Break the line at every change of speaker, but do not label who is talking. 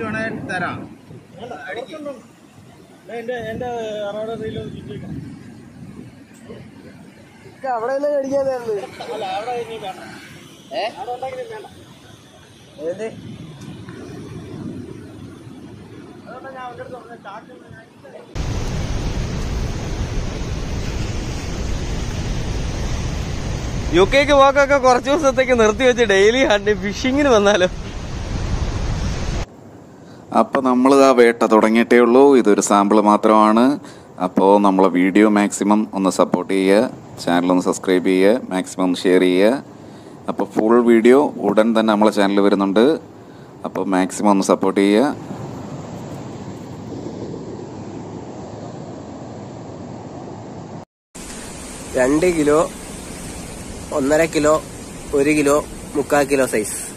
net വേണേൽ തരാം
എന്റെ എന്റെ അറോടെ റീലോ ചുറ്റിക്കാം
അവിടെ തന്നെ മേടിക്കാനായിരുന്നു
അല്ല അവിടെ ഇനി വേണ്ട
ഏ
അവിടെ ഉണ്ടെങ്കിലും വേണ്ട
ഏത്
അതുകൊണ്ട് ഞാൻ അവൻ്റെ അടുത്ത് പറഞ്ഞ ചാക്കിൽ ഞാൻ
യു കെക്ക് പോക്കൊക്കെ കുറച്ച് ദിവസത്തേക്ക് നിർത്തി വെച്ച് ഡെയിലി ഫിഷിങ്ങിന് വന്നാലോ
അപ്പോൾ നമ്മൾ ആ വേട്ട തുടങ്ങിയിട്ടേ ഉള്ളൂ ഇതൊരു സാമ്പിൾ മാത്രമാണ് അപ്പോൾ നമ്മളെ വീഡിയോ മാക്സിമം ഒന്ന് സപ്പോർട്ട് ചെയ്യുക ചാനൽ ഒന്ന് സബ്സ്ക്രൈബ് ചെയ്യുക മാക്സിമം ഒന്ന് ഷെയർ ചെയ്യുക അപ്പോൾ ഫുൾ വീഡിയോ ഉടൻ തന്നെ നമ്മളെ ചാനൽ വരുന്നുണ്ട് അപ്പോൾ മാക്സിമം ഒന്ന് സപ്പോർട്ട് ചെയ്യുക
രണ്ട് കിലോ ഒന്നര കിലോ ഒരു കിലോ മുക്കാൽ കിലോ സൈസ്